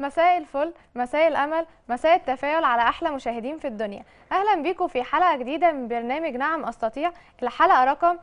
مساء الفل مساء الامل مساء التفاؤل على احلى مشاهدين في الدنيا اهلا بيكم في حلقه جديده من برنامج نعم استطيع الحلقه رقم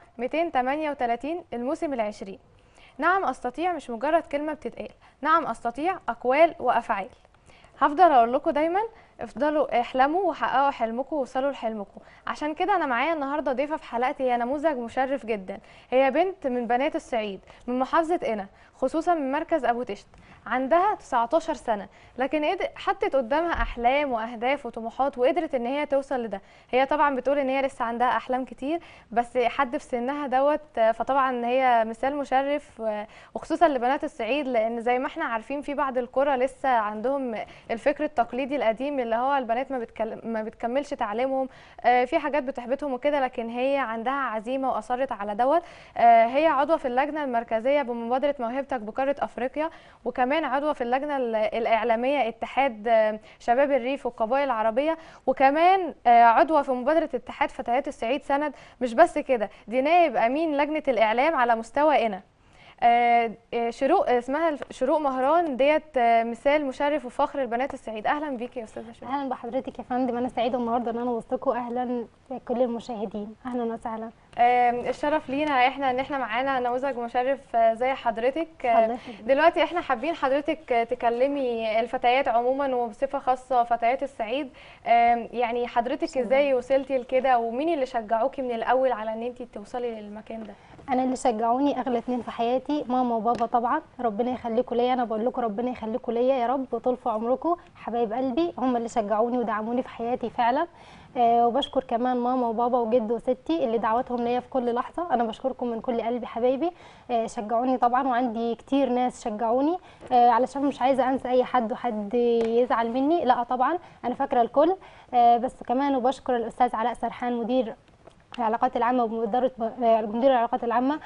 238 الموسم العشرين نعم استطيع مش مجرد كلمه بتتقال نعم استطيع اقوال وافعال هفضل اقول لكم دايما افضلوا احلموا وحققوا حلمكم ووصلوا لحلمكم عشان كده انا معايا النهارده ضيفه في حلقتي هي نموذج مشرف جدا هي بنت من بنات الصعيد من محافظه قنا خصوصا من مركز ابو تشت عندها 19 سنه لكن قد- حطت قدامها احلام واهداف وطموحات وقدرت ان هي توصل لده هي طبعا بتقول ان هي لسه عندها احلام كتير بس حد في سنها دوت فطبعا هي مثال مشرف و- وخصوصا لبنات الصعيد لان زي ما احنا عارفين في بعض القرى لسه عندهم الفكر التقليدي القديم اللي هو البنات ما بتكلم ما بتكملش تعليمهم آه، في حاجات بتحبطهم وكده لكن هي عندها عزيمه واصرت على دوت آه، هي عضوه في اللجنه المركزيه بمبادره موهبتك بقاره افريقيا وكمان عضوه في اللجنه ال- الاعلاميه اتحاد آه، شباب الريف والقبائل العربيه وكمان آه، عضوه في مبادره اتحاد فتيات الصعيد سند مش بس كده دي نائب امين لجنه الاعلام على مستوى قنا آه، آه، شروق اسمها الف- شروق مهران ديت آه، مثال مشرف وفخر لبنات الصعيد اهلا بيكي يا استاذه شروق اهلا بحضرتك يا فندم انا سعيده النهارده ان انا وسطكم اهلا بكل المشاهدين اهلا وسهلا آم، الشرف لينا احنا ان احنا معانا نموذج مشرف آه، زي حضرتك آه، اتفضلي. دلوقتي احنا حابين حضرتك آه، تكلمي الفتيات عموما وبصفه خاصه فتيات الصعيد آم، يعني حضرتك ازاي وصلتي لكده ومين اللي شجعوكي من الاول على ان انت توصلي للمكان ده انا اللي شجعوني اغلى اتنين في حياتي ماما وبابا طبعا ربنا يخليكم ليا انا بقول لكم ربنا يخليكم ليا يا رب وطول في عمركم حبايب قلبي هم اللي شجعوني ودعموني في حياتي فعلا آه وبشكر كمان ماما وبابا وجد وستي اللي دعوتهم ليا في كل لحظه انا بشكركم من كل قلبي حبايبي آه شجعوني طبعا وعندي كتير ناس شجعوني آه علشان مش عايزه انسى اي حد وحد يزعل مني لا طبعا انا فاكره الكل آه بس كمان وبشكر الاستاذ علاء سرحان مدير العلاقات العامه ومدير مدير العلاقات العامه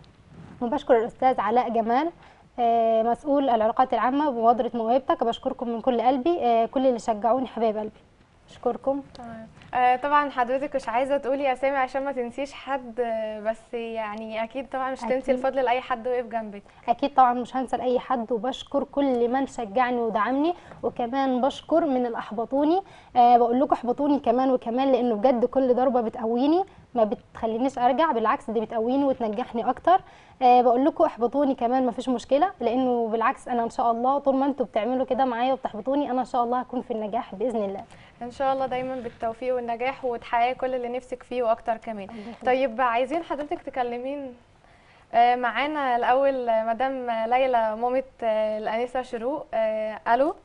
وبشكر الاستاذ علاء جمال آه، مسؤول العلاقات العامه بمبادره موهبتك بشكركم من كل قلبي آه، كل اللي شجعوني حبايب قلبي اشكركم تمام آه، طبعا حضرتك مش عايزه تقولي اسامي عشان ما تنسيش حد آه، بس يعني اكيد طبعا مش تنسي أكيد. الفضل لاي حد وقف جنبك اكيد طبعا مش هنسى لاي حد وبشكر كل من شجعني ودعمني وكمان بشكر من اللي احبطوني أه بقول لكم احبطوني كمان وكمان لانه بجد كل ضربه بتقويني ما بتخلينيش ارجع بالعكس دي بتقويني وتنجحني اكتر أه بقول لكم احبطوني كمان ما فيش مشكله لانه بالعكس انا ان شاء الله طول ما انتوا بتعملوا كده معايا وبتحبطوني انا ان شاء الله هكون في النجاح باذن الله ان شاء الله دايما بالتوفيق والنجاح وتحققي كل اللي نفسك فيه واكتر كمان طيب عايزين حضرتك تكلمين آه، معانا الاول آه، مدام ليلى مامة آه، الانسه شروق آه، الو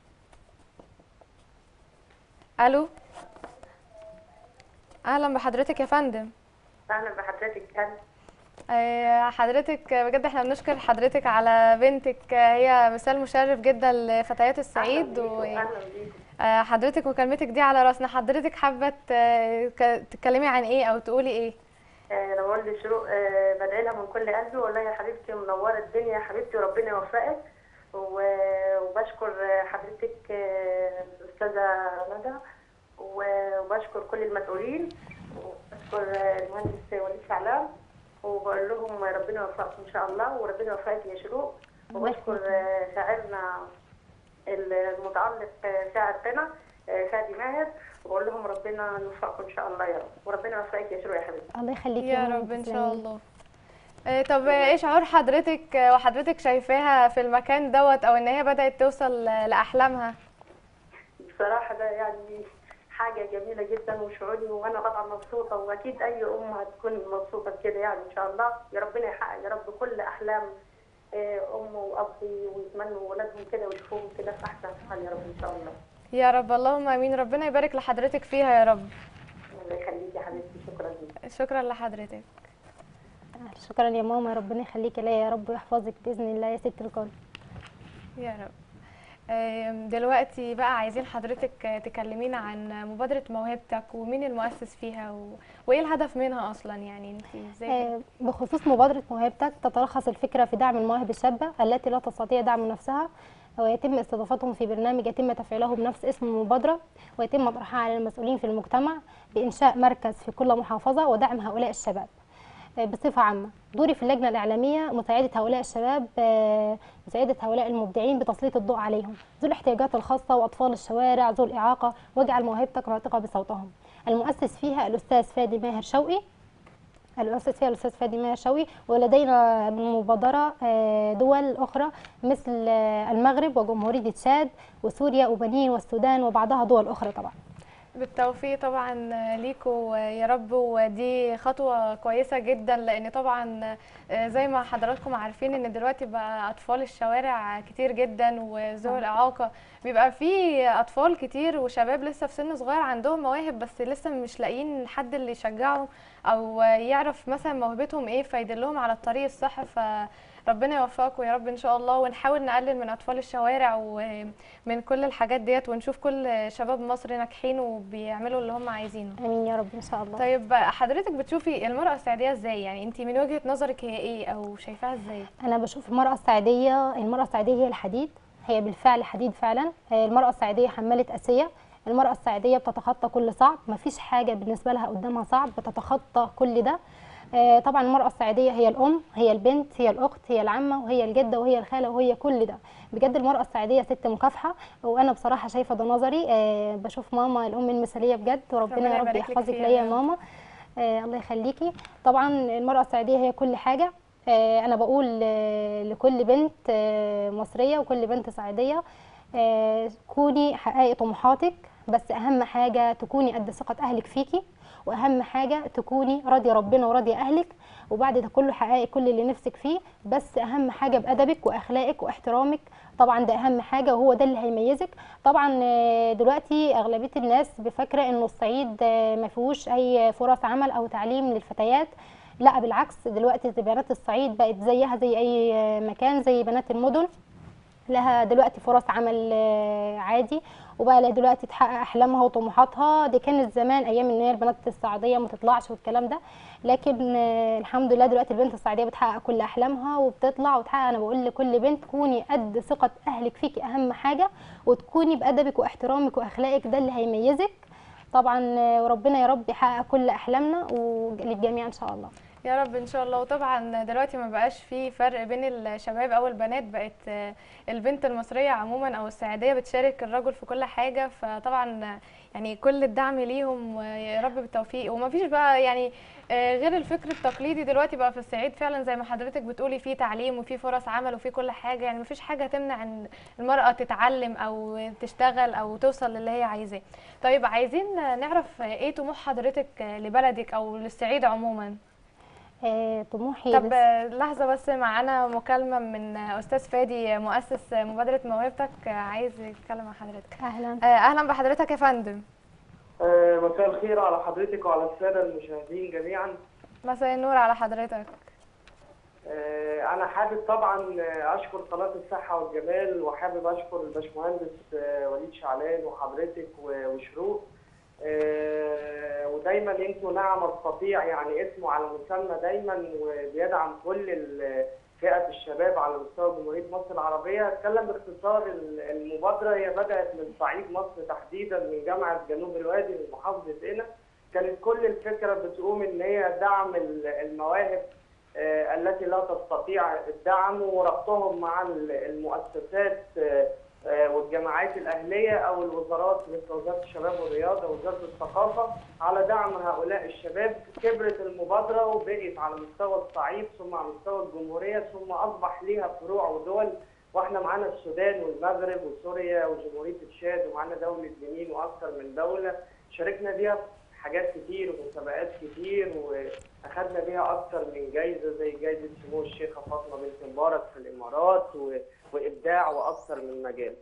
الو اهلا بحضرتك يا فندم اهلا بحضرتك اهلا آه، حضرتك بجد احنا بنشكر حضرتك على بنتك آه، هي مثال مشرف جدا لفتيات الصعيد اهلا بيكم و... اهلا بيكم آه، حضرتك مكالمتك دي على راسنا حضرتك حابه ت- ك- تتكلمي عن ايه او تقولي ايه آه، انا بقول لشروق آه، بدعي لها من كل قلبي والله يا حبيبتي منوره الدنيا يا حبيبتي وربنا يوفقك و- وبشكر آه، حضرتك آه، الاستاذه ندى و- وبشكر كل المسؤولين وبشكر آه، المهندس وليد شعلان وبقول لهم ربنا يوفقكم ان شاء الله وربنا يوفقك يا شروق وبشكر آه، شاعرنا المتعلق آه، شاعر قنا آه، فادي ماهر وبقول لهم ربنا يوفقكم ان شاء الله يا رب وربنا يوفقك يا شروق يا حبيبتي الله يخليكي يا ماما، رب ان شاء تسلمي. الله آه، طب ايه شعور حضرتك آه، وحضرتك شايفاها في المكان دوت او ان هي بدأت توصل آه، لأحلامها بصراحة ده يعني حاجة جميلة جدا وشعوري وأنا طبعا مبسوطة وأكيد أي أم هتكون مبسوطة بكده يعني إن شاء الله يا ربنا يحقق يا رب كل أحلام آه، أم وأب ويتمنوا ولادهم كده ويشوفوهم كده في أحسن حال يا رب إن شاء الله يا رب اللهم امين ربنا يبارك لحضرتك فيها يا رب الله يخليك يا حبيبتي شكرا لك شكرا لحضرتك شكرا يا ماما ربنا يخليكي ليا يا رب ويحفظك باذن الله يا ست الكل يا رب آم، دلوقتي بقى عايزين حضرتك آه، تكلمينا عن مبادرة موهبتك ومين المؤسس فيها و... وايه الهدف منها اصلا يعني انت ازاي آه، بخصوص مبادرة موهبتك تتلخص الفكرة في دعم المواهب الشابة التي لا تستطيع دعم نفسها ويتم استضافتهم في برنامج يتم تفعيله بنفس اسم المبادرة ويتم طرحها على المسؤولين في المجتمع بإنشاء مركز في كل محافظة ودعم هؤلاء الشباب آه، بصفه عامه دوري في اللجنه الاعلاميه مساعده هؤلاء الشباب آه، مساعده هؤلاء المبدعين بتسليط الضوء عليهم ذو الاحتياجات الخاصه واطفال الشوارع ذو الاعاقه واجعل موهبتك ناطقه بصوتهم المؤسس فيها الاستاذ فادي ماهر شوقي المؤسس فيها الاستاذ فادي ماهر شوقي ولدينا مبادره آه، دول اخرى مثل آه، المغرب وجمهوريه تشاد وسوريا وبنين والسودان وبعضها دول اخرى طبعا بالتوفيق طبعا ليكوا يا رب ودي خطوة كويسة جدا لأن طبعا زي ما حضراتكم عارفين إن دلوقتي بقى أطفال الشوارع كتير جدا وذوي الإعاقة بيبقى في أطفال كتير وشباب لسه في سن صغير عندهم مواهب بس لسه مش لاقيين حد اللي يشجعهم أو يعرف مثلا موهبتهم إيه فيدلهم على الطريق الصح فربنا يوفقكم يا رب إن شاء الله ونحاول نقلل من أطفال الشوارع ومن كل الحاجات ديت ونشوف كل شباب مصر ناجحين وبيعملوا اللي هم عايزينه امين يا رب ان شاء الله طيب حضرتك بتشوفي المرأة السعودية ازاي يعني انت من وجهة نظرك هي ايه او شايفاها ازاي انا بشوف المراه السعيديه المراه السعيديه هي الحديد هي بالفعل حديد فعلا آه، المراه السعيديه حماله اسيه المراه السعيديه بتتخطى كل صعب مفيش حاجه بالنسبه لها قدامها صعب بتتخطى كل ده آه، طبعا المراه السعيديه هي الام هي البنت هي الاخت هي العمه وهي الجده وهي الخاله وهي كل ده بجد المراه السعيديه ست مكافحه وانا بصراحه شايفه ده نظري آه، بشوف ماما الام المثاليه بجد وربنا ربنا يا رب يبارك لك يحفظك فيها ليا يا يا رب. ماما آه الله يخليكي طبعا المرأة السعيدية هي كل حاجة آه أنا بقول آه لكل بنت آه مصرية وكل بنت سعيدية آه كوني حققي طموحاتك بس أهم حاجة تكوني قد ثقة أهلك فيكي وأهم حاجة تكوني راضية ربنا وراضية أهلك وبعد ده كله حققي كل اللي نفسك فيه بس أهم حاجة بأدبك وأخلاقك واحترامك طبعا ده أهم حاجة وهو ده اللي هيميزك طبعا آه، دلوقتي اغلبيه الناس بفكره انه الصعيد آه، ما فيهوش اي فرص عمل او تعليم للفتيات لا بالعكس دلوقتي بنات الصعيد بقت زيها زي اي آه، مكان زي بنات المدن لها دلوقتي فرص عمل آه، عادي وبقى لها دلوقتي تحقق احلامها وطموحاتها دي كانت زمان ايام ان هي البنات السعوديه ما تطلعش والكلام ده لكن آه، الحمد لله دلوقتي البنت السعوديه بتحقق كل احلامها وبتطلع وتحقق انا بقول لكل بنت كوني قد ثقه اهلك فيكي اهم حاجه وتكوني بادبك واحترامك واخلاقك ده اللي هيميزك طبعا آه، وربنا يا رب يحقق كل احلامنا وللجميع ان شاء الله يا رب ان شاء الله وطبعا دلوقتي ما بقاش في فرق بين الشباب او البنات بقت آه، البنت المصريه عموما او السعيديه بتشارك الرجل في كل حاجه فطبعا آه، يعني كل الدعم ليهم ويا رب بالتوفيق وما فيش بقى يعني آه، غير الفكر التقليدي دلوقتي بقى في الصعيد فعلا زي ما حضرتك بتقولي في تعليم وفي فرص عمل وفي كل حاجه يعني ما فيش حاجه تمنع ان المراه تتعلم او تشتغل او توصل للي هي عايزاه طيب عايزين نعرف ايه طموح حضرتك لبلدك او للصعيد عموما آه، طموحي طب بس- آه، لحظة بس معانا مكالمة من آه، أستاذ فادي آه، مؤسس آه، مبادرة موهبتك آه، عايز يتكلم مع حضرتك اهلا آه، أهلا بحضرتك يا فندم آه، مساء الخير على حضرتك وعلى السادة المشاهدين جميعا مساء النور على حضرتك آه، أنا حابب طبعا آه، أشكر قناة الصحة والجمال وحابب أشكر الباشمهندس آه، وليد شعلان وحضرتك و- وشروق آه، ودايما انتوا نعم استطيع يعني اسمه على مسمى دايما وبيدعم كل ال- فئة الشباب على مستوى جمهورية مصر العربية أتكلم باختصار ال- المبادرة هي بدأت من صعيد مصر تحديدا من جامعة جنوب الوادي من محافظة قنا كانت كل الفكرة بتقوم إن هي دعم ال- المواهب آه، التي لا تستطيع الدعم وربطهم مع ال- المؤسسات آه، آه، والجماعات الأهلية أو الوزارات مثل وزارة الشباب والرياضة ووزارة الثقافة على دعم هؤلاء الشباب كبرت المبادرة وبقت على مستوى الصعيد ثم على مستوى الجمهورية ثم أصبح ليها فروع ودول واحنا معانا السودان والمغرب وسوريا وجمهورية تشاد ومعانا دولة بنين وأكثر من دولة شاركنا بيها في حاجات كتير ومسابقات كتير واخدنا بيها اكتر من جايزه زي جايزه سمو الشيخه فاطمه بنت مبارك في الامارات و... وابداع واكثر من مجال.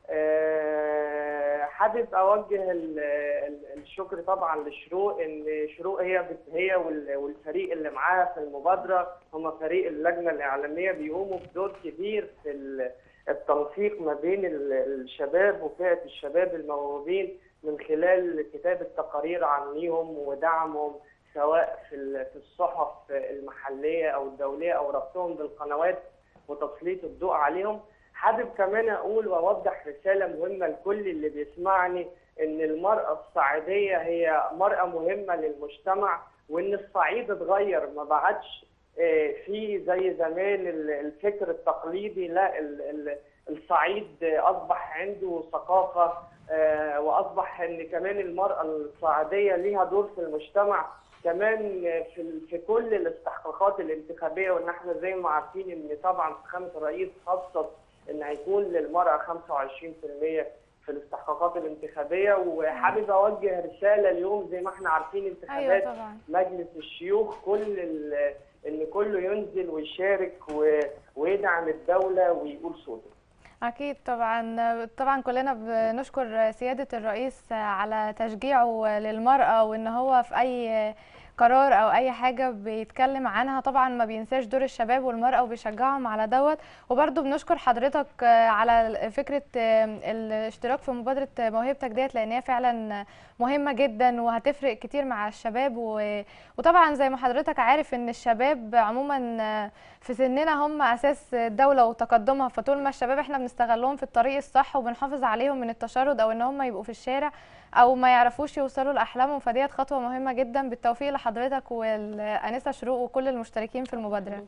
آه، حابب اوجه ال- ال- الشكر طبعا لشروق ان شروق هي بت- هي وال- والفريق اللي معاها في المبادره هم فريق اللجنه الاعلاميه بيقوموا بدور كبير في ال- التنسيق ما بين ال- الشباب وفئه الشباب الموهوبين من خلال كتابه تقارير عنيهم ودعمهم سواء في ال- في الصحف المحليه او الدوليه او ربطهم بالقنوات وتسليط الضوء عليهم حابب كمان اقول واوضح رساله مهمه لكل اللي بيسمعني ان المراه الصعيديه هي مراه مهمه للمجتمع وان الصعيد اتغير ما بعدش آه، في زي زمان ال- الفكر التقليدي لا ال- ال- الصعيد اصبح عنده ثقافه آه، واصبح ان كمان المراه الصعيديه ليها دور في المجتمع كمان في ال- في كل الاستحقاقات الانتخابيه وان احنا زي ما عارفين ان طبعا فخامه الرئيس خصص ان هيكون للمراه 25% في الاستحقاقات الانتخابيه وحابب اوجه رساله اليوم زي ما احنا عارفين ايوه انتخابات طبعا مجلس الشيوخ كل ال- ان كله ينزل ويشارك و- ويدعم الدوله ويقول صوته أكيد طبعا طبعا كلنا بنشكر سيادة الرئيس على تشجيعه للمرأة وإن هو في أي قرار أو أي حاجة بيتكلم عنها طبعا ما بينساش دور الشباب والمرأة وبيشجعهم على دوت وبرضه بنشكر حضرتك على فكرة الاشتراك في مبادرة موهبتك ديت لأن هي فعلا مهمة جدا وهتفرق كتير مع الشباب و... وطبعا زي ما حضرتك عارف إن الشباب عموما في سننا هم اساس الدوله وتقدمها فطول ما الشباب احنا بنستغلهم في الطريق الصح وبنحافظ عليهم من التشرد او ان هم يبقوا في الشارع او ما يعرفوش يوصلوا لاحلامهم فديت خطوه مهمه جدا بالتوفيق لحضرتك والانسه شروق وكل المشتركين في المبادره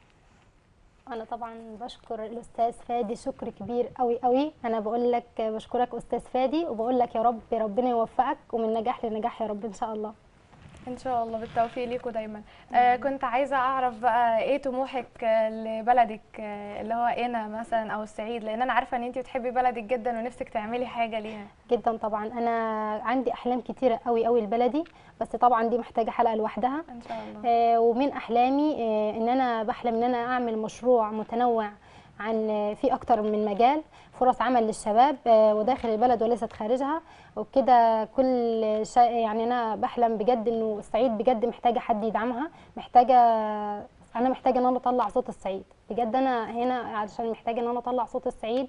انا طبعا بشكر الاستاذ فادي شكر كبير قوي قوي انا بقول لك بشكرك استاذ فادي وبقول لك يا رب ربنا يوفقك ومن نجاح لنجاح يا رب ان شاء الله ان شاء الله بالتوفيق ليكوا دايما آه كنت عايزه اعرف بقى ايه طموحك آه، لبلدك آه، اللي هو هنا مثلا او الصعيد لان انا عارفه ان انت بتحبي بلدك جدا ونفسك تعملي حاجه ليها جدا طبعا انا عندي احلام كتيره قوي قوي لبلدي بس طبعا دي محتاجه حلقه لوحدها ان شاء الله آه، ومن احلامي آه، ان انا بحلم ان انا اعمل مشروع متنوع عن آه، في اكتر من مجال فرص عمل للشباب آه، وداخل البلد وليست خارجها وبكده كل شيء يعني انا بحلم بجد انه الصعيد بجد محتاجه حد يدعمها محتاجه انا محتاجه ان انا اطلع صوت الصعيد بجد انا هنا علشان محتاجه ان انا اطلع صوت الصعيد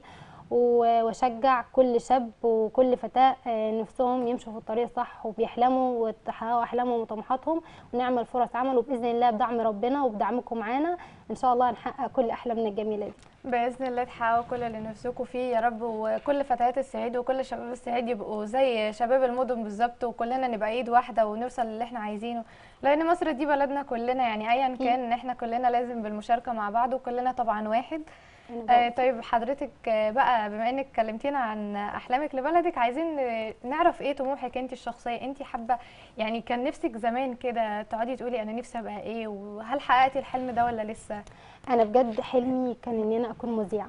و- واشجع كل شاب وكل فتاه آه، نفسهم يمشوا في الطريق الصح وبيحلموا ويحققوا احلامهم وطموحاتهم ونعمل فرص عمل وباذن الله بدعم ربنا وبدعمكم معانا ان شاء الله هنحقق كل احلامنا الجميله دي باذن الله تحققوا كل اللي نفسكم فيه يا رب وكل فتيات الصعيد وكل شباب الصعيد يبقوا زي شباب المدن بالظبط وكلنا نبقى ايد واحده ونوصل للي احنا عايزينه لان مصر دي بلدنا كلنا يعني ايا كان ان احنا كلنا لازم بالمشاركه مع بعض وكلنا طبعا واحد أنا آه طيب حضرتك آه، بقى بما انك كلمتينا عن احلامك لبلدك عايزين آه، نعرف ايه طموحك انت الشخصيه انت حابه يعني كان نفسك زمان كده تقعدي تقولي انا نفسي ابقى ايه وهل حققتي الحلم ده ولا لسه انا بجد حلمي كان ان انا اكون مذيعه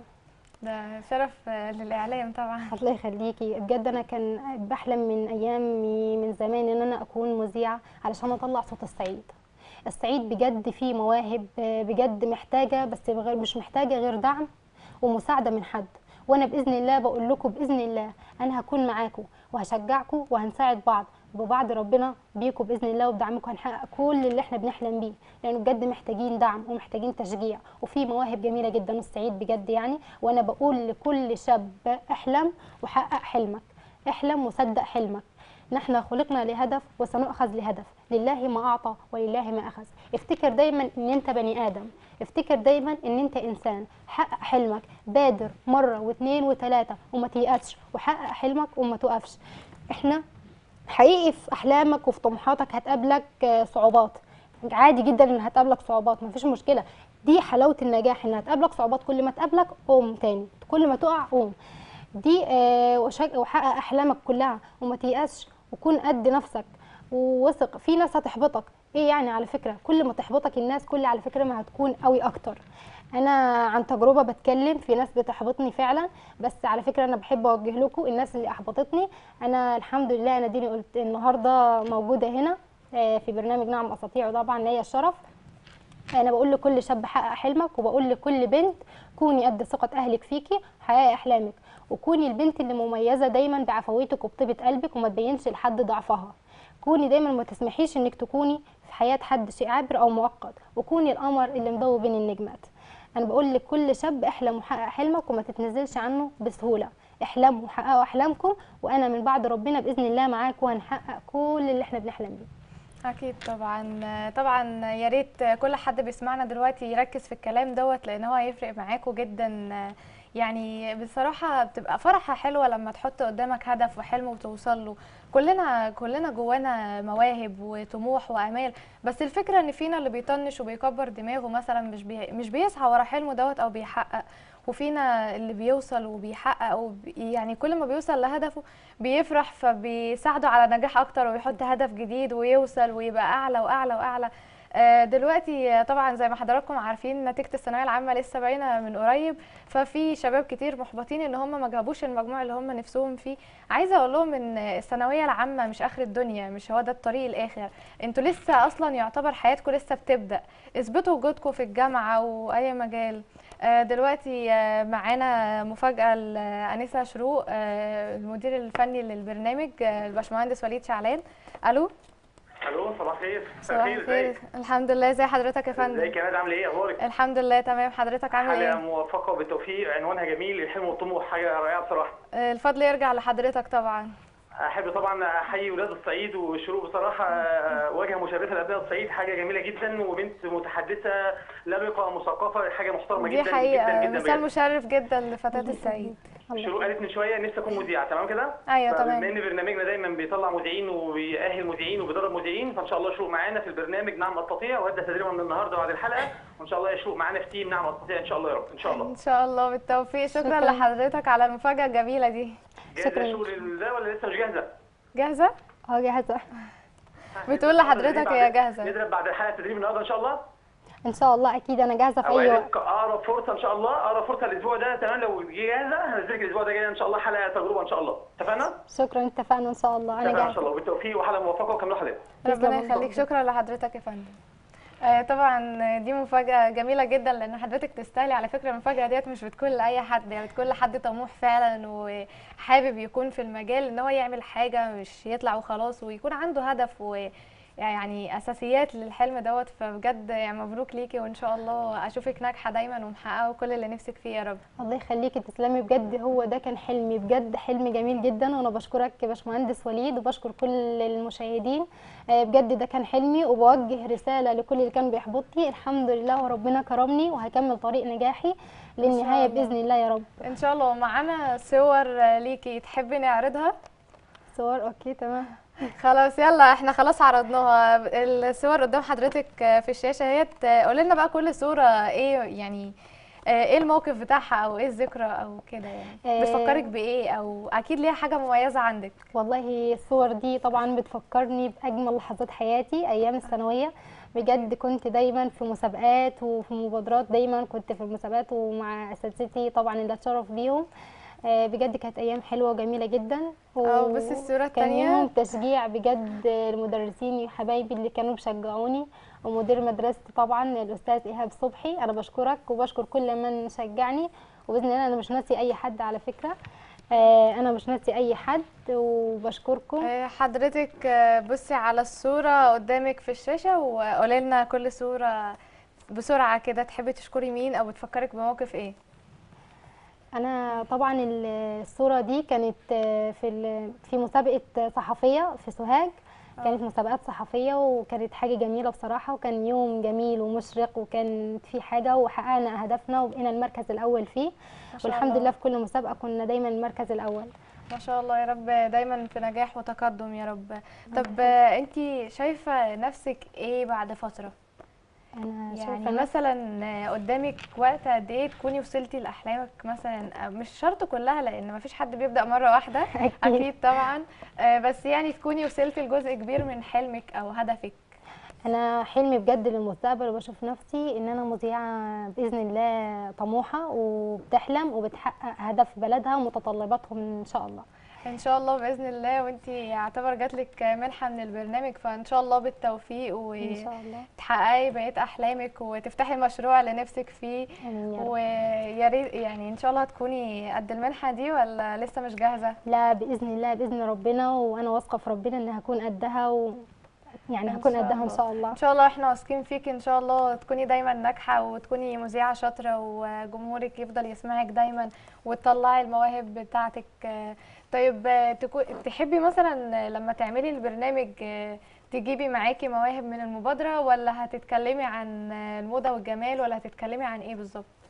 ده شرف آه، للاعلام طبعا الله يخليكي بجد انا كان بحلم من ايامي من زمان ان انا اكون مذيعه علشان اطلع صوت الصعيد الصعيد بجد فيه مواهب آه، بجد محتاجه بس غير مش محتاجه غير دعم ومساعده من حد وانا باذن الله بقول لكم باذن الله انا هكون معاكم وهشجعكم وهنساعد بعض وبعد ربنا بيكم باذن الله وبدعمكم هنحقق كل اللي احنا بنحلم بيه لانه بجد محتاجين دعم ومحتاجين تشجيع وفي مواهب جميله جدا الصعيد بجد يعني وانا بقول لكل شاب احلم وحقق حلمك احلم وصدق حلمك نحن خلقنا لهدف وسنؤخذ لهدف لله ما أعطى ولله ما أخذ افتكر دايما ان انت بني آدم افتكر دايما ان انت انسان حقق حلمك بادر مرة واثنين وثلاثة وما تيأسش وحقق حلمك وما توقفش احنا حقيقي في احلامك وفي طموحاتك هتقابلك آه، صعوبات عادي جدا ان هتقابلك صعوبات مفيش مشكله دي حلاوه النجاح ان هتقابلك صعوبات كل ما تقابلك قوم تاني كل ما تقع قوم دي آه، وشج- وحقق احلامك كلها وما تيأسش وكون قد نفسك ووثق في ناس هتحبطك ايه يعني على فكره كل ما تحبطك الناس كل على فكره ما هتكون قوي اكتر انا عن تجربه بتكلم في ناس بتحبطني فعلا بس على فكره انا بحب اوجه لكم الناس اللي احبطتني انا الحمد لله انا ديني قلت النهارده موجوده هنا آه، في برنامج نعم اساطيع وطبعا ليا الشرف انا بقول لكل شاب حقق حلمك وبقول لكل بنت كوني قد ثقه اهلك فيكي حققي احلامك وكوني البنت اللي مميزه دايما بعفويتك وبطيبه قلبك وما تبينش لحد ضعفها كوني دايما ما تسمحيش انك تكوني في حياه حد شيء عابر او مؤقت وكوني القمر اللي مضوي بين النجمات انا بقول لكل شاب احلم وحقق حلمك وما تتنزلش عنه بسهوله احلموا وحققوا احلامكم وانا من بعد ربنا باذن الله معاكم وهنحقق كل اللي احنا بنحلم بيه اكيد طبعا طبعا يا ريت كل حد بيسمعنا دلوقتي يركز في الكلام دوت لان هو هيفرق معاكم جدا يعني بصراحة بتبقى فرحة حلوة لما تحط قدامك هدف وحلم وتوصل له كلنا كلنا جوانا مواهب وطموح وآمال بس الفكرة ان فينا اللي بيطنش وبيكبر دماغه مثلا مش بي مش بيسعى ورا حلمه دوت او بيحقق وفينا اللي بيوصل وبيحقق وبي يعني كل ما بيوصل لهدفه بيفرح فبيساعده على نجاح اكتر ويحط هدف جديد ويوصل ويبقى اعلى واعلى واعلى آه، دلوقتي آه، طبعا زي ما حضراتكم عارفين نتيجة الثانوية العامة لسه باينة من قريب ففي شباب كتير محبطين ان هم ما جابوش المجموع اللي هم نفسهم فيه عايزة اقول لهم ان الثانوية العامة مش اخر الدنيا مش هو ده الطريق الاخر انتوا لسه اصلا يعتبر حياتكم لسه بتبدأ اثبتوا وجودكم في الجامعة واي مجال آه، دلوقتي آه، معانا مفاجأة لأنسة شروق آه، المدير الفني للبرنامج آه، الباشمهندس وليد شعلان الو الو صباح الخير صباح الخير ازيك الحمد لله ازي حضرتك يا فندم ازيك يا ماد عامل ايه اخبارك الحمد لله تمام حضرتك عامل حاجه ايه موفقه وبالتوفيق عنوانها جميل الحلم والطموح حاجه رائعه بصراحه آه، الفضل يرجع لحضرتك طبعا احب طبعا احيي ولاد الصعيد وشروق بصراحه آه، واجهه مشرفه لابناء الصعيد حاجه جميله جدا وبنت متحدثه لبقه مثقفه حاجه محترمه دي جدا حقيقة جدا جدا مثال بجد. مشرف جدا لفتاة الصعيد شروق قالت من شويه نفسي اكون مذيعه تمام كده؟ أيوة، فبما تمام. ان برنامجنا دايما بيطلع مذيعين وبيأهل مذيعين وبيدرب مذيعين فان شاء الله شروق معانا في البرنامج نعم استطيع وهبدا تدريبها من النهارده بعد الحلقه وان شاء الله يا شروق معانا في تيم نعم استطيع ان شاء الله يا رب ان شاء الله ان شاء الله بالتوفيق شكرا, شكراً. لحضرتك على المفاجأة الجميلة دي جاهزه شكراً. الشغل ده ولا لسه مش جاهزه؟ جاهزة اه جاهزه بتقول لحضرتك هي جاهزة نضرب بعد الحلقه التدريب النهارده ان شاء الله ان شاء الله اكيد انا جاهزه في اي وقت اوعدك اقرب فرصه ان شاء الله اقرب فرصه الاسبوع ده تمام لو جاهزه هنزلك الاسبوع ده جاي ان شاء الله حلقه تجربه ان شاء الله اتفقنا؟ شكرا اتفقنا ان شاء الله انا اتفقنا ان جاهزه شاء الله بالتوفيق وحلقه موفقه وكامله حضرتك ربنا تسلم. يخليك شكرا لحضرتك يا فندم آه، طبعا دي مفاجأة جميلة جدا لأن حضرتك تستاهلي على فكرة المفاجأة ديت مش بتكون لأي حد يعني بتكون لحد طموح فعلا وحابب يكون في المجال إن هو يعمل حاجة مش يطلع وخلاص ويكون عنده هدف و يعني اساسيات للحلم دوت فبجد يعني مبروك ليكي وان شاء الله اشوفك ناجحه دايما ومحققه كل اللي نفسك فيه يا رب الله يخليكي تسلمي بجد هو ده كان حلمي بجد حلم جميل جدا وانا بشكرك يا باشمهندس وليد وبشكر كل المشاهدين آه، بجد ده كان حلمي وبوجه رساله لكل اللي كان بيحبطني الحمد لله وربنا كرمني وهكمل طريق نجاحي للنهايه الله. باذن الله يا رب ان شاء الله معانا صور ليكي تحبي نعرضها صور اوكي تمام خلاص يلا احنا خلاص عرضناها الصور قدام حضرتك في الشاشة اهيت قولي لنا بقى كل صورة ايه يعني اه، ايه الموقف بتاعها او ايه الذكرى او كده يعني اه. بتفكرك بايه او اكيد ليها حاجة مميزة عندك والله الصور دي طبعا بتفكرني باجمل لحظات حياتي ايام الثانويه بجد كنت دايما في مسابقات وفي مبادرات دايما كنت في المسابقات ومع اساتذتي طبعا اللي اتشرف بيهم آه، بجد كانت ايام حلوه وجميله جدا اه، بصي الصورة كان التانية. يوم تشجيع بجد المدرسين حبايبي اللي كانوا بيشجعوني ومدير مدرستي طبعا الاستاذ ايهاب صبحي انا بشكرك وبشكر كل من شجعني وباذن الله انا مش ناسي اي حد على فكره آه، انا مش ناسي اي حد وبشكركم اه، حضرتك اه، بصي على الصورة قدامك في الشاشة وقولي لنا كل صورة بسرعة كده تحبي تشكري مين او بتفكرك بموقف ايه انا طبعا ال- الصوره دي كانت آه، في ال- في مسابقه صحفيه في سوهاج كانت مسابقات صحفيه وكانت حاجه جميله بصراحه وكان يوم جميل ومشرق وكان في حاجه وحققنا اهدافنا وبقينا المركز الاول فيه ما شاء والحمد الله. لله في كل مسابقه كنا دايما المركز الاول ما شاء الله يا رب دايما في نجاح وتقدم يا رب طب انت شايفة نفسك ايه بعد فترة انا شايفه يعني نفسي- مثلا قدامك وقت قد ايه تكوني وصلتي لاحلامك مثلا مش شرط كلها لان مفيش حد بيبدا مره واحده أكيد. اكيد طبعا آه، بس يعني تكوني وصلتي لجزء كبير من حلمك او هدفك انا حلمي بجد للمستقبل وبشوف نفسي ان انا مذيعه باذن الله طموحه وبتحلم وبتحقق هدف بلدها ومتطلباتهم ان شاء الله ان شاء الله باذن الله وانت يعتبر جاتلك منحه من البرنامج فان شاء الله بالتوفيق ان شاء الله وتحققي بقيه احلامك وتفتحي المشروع اللي نفسك فيه امين يا رب ويا ريت يعني ان شاء الله هتكوني قد المنحه دي ولا لسه مش جاهزه لا باذن الله باذن ربنا وانا واثقه في ربنا ان هكون قدها و يعني إن هكون شاء قدها ان الله. شاء الله ان شاء الله احنا واثقين فيك ان شاء الله تكوني دايما ناجحه وتكوني مذيعه شاطره وجمهورك يفضل يسمعك دايما وتطلعي المواهب بتاعتك آه، طيب آه، تكو- تحبي مثلا لما تعملي البرنامج آه، تجيبي معاكي مواهب من المبادره ولا هتتكلمي عن آه، الموضه والجمال ولا هتتكلمي عن ايه بالظبط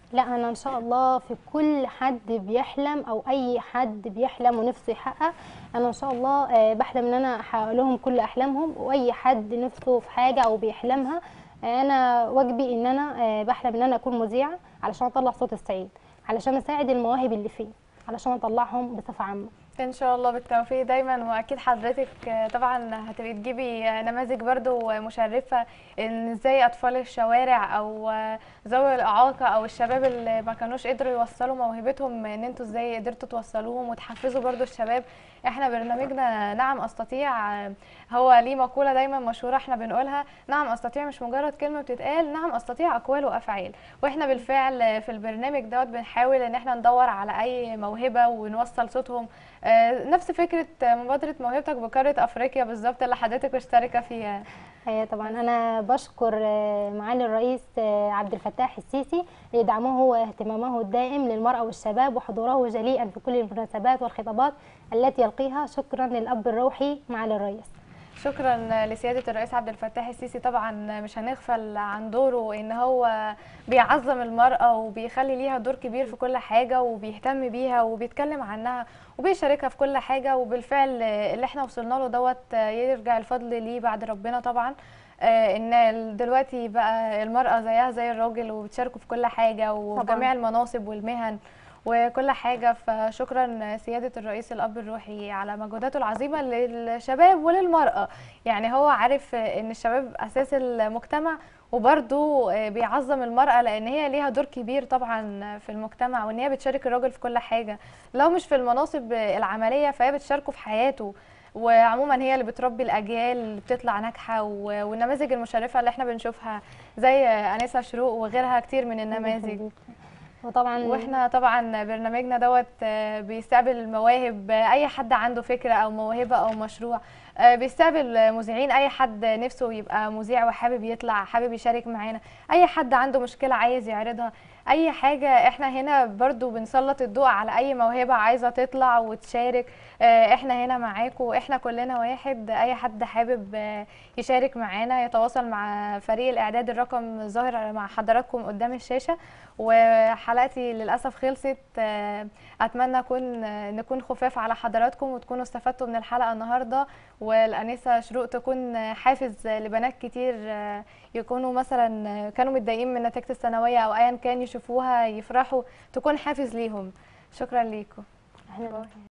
لا انا ان شاء الله في كل حد بيحلم او اي حد بيحلم ونفسه يحقق انا ان شاء الله آه، بحلم ان انا احقق لهم كل احلامهم واي حد نفسه في حاجه او بيحلمها آه، انا واجبي ان انا آه، بحلم ان انا اكون مذيعه علشان اطلع صوت الصعيد علشان اساعد المواهب اللي فيه علشان اطلعهم بصفه عامه ان شاء الله بالتوفيق دايما واكيد حضرتك آه، طبعا هتبقي تجيبي آه، نماذج برضو مشرفه ان ازاي اطفال الشوارع او آه، ذوي الاعاقه او الشباب اللي ما كانوش قدروا يوصلوا موهبتهم ان انتوا ازاي قدرتوا توصلوهم وتحفزوا برضو الشباب احنا برنامجنا نعم استطيع آه، هو ليه مقوله دايما مشهوره احنا بنقولها نعم استطيع مش مجرد كلمه بتتقال نعم استطيع اقوال وافعال واحنا بالفعل آه، في البرنامج دوت بنحاول ان احنا ندور على اي موهبه ونوصل صوتهم آه، نفس فكرة آه، مبادرة موهبتك بقارة أفريقيا بالظبط اللي حضرتك مشتركة فيها آه، طبعا انا بشكر آه، معالي الرئيس آه، عبد الفتاح السيسي لدعمه واهتمامه الدائم للمرأة والشباب وحضوره جليئا في كل المناسبات والخطابات التي يلقيها شكرا للأب الروحي معالي الرئيس شكرا لسيادة الرئيس عبد الفتاح السيسي طبعا مش هنغفل عن دوره ان هو بيعظم المرأة وبيخلي ليها دور كبير في كل حاجة وبيهتم بيها وبيتكلم عنها وبيشاركها في كل حاجة وبالفعل اللي احنا وصلنا له دوت يرجع الفضل ليه بعد ربنا طبعا آه، ان دلوقتي بقى المرأة زيها زي الراجل وبتشاركوا في كل حاجة وفي طبعاً. جميع المناصب والمهن وكل حاجة فشكرا سيادة الرئيس الأب الروحي على مجهوداته العظيمة للشباب وللمرأة يعني هو عارف ان الشباب أساس المجتمع وبرضه بيعظم المرأة لأن هي ليها دور كبير طبعا في المجتمع وإن هي بتشارك الراجل في كل حاجة لو مش في المناصب العملية فهي بتشاركه في حياته وعموما هي اللي بتربي الأجيال اللي بتطلع ناجحة و- والنماذج المشرفة اللي احنا بنشوفها زي أنسة شروق وغيرها كتير من النماذج وطبعا واحنا طبعا برنامجنا دوت آه، بيستقبل المواهب آه، اي حد عنده فكره او موهبه او مشروع آه، بيستقبل آه، مذيعين اي حد نفسه يبقى مذيع وحابب يطلع حابب يشارك معانا اي حد عنده مشكله عايز يعرضها اي حاجه احنا هنا برضو بنسلط الضوء على اي موهبه عايزه تطلع وتشارك آه، احنا هنا معاكم احنا كلنا واحد اي حد حابب آه، يشارك معانا يتواصل مع فريق الاعداد الرقم ظاهر مع حضراتكم قدام الشاشه وحلقتي للاسف خلصت آه، اتمنى اكون آه، نكون خفاف على حضراتكم وتكونوا استفدتوا من الحلقه النهارده والانسه شروق تكون آه، حافز لبنات كتير آه، يكونوا مثلا آه، كانوا متضايقين من نتيجه الثانويه او ايا كان يشوفوها يفرحوا تكون حافز ليهم شكرا ليكم احنا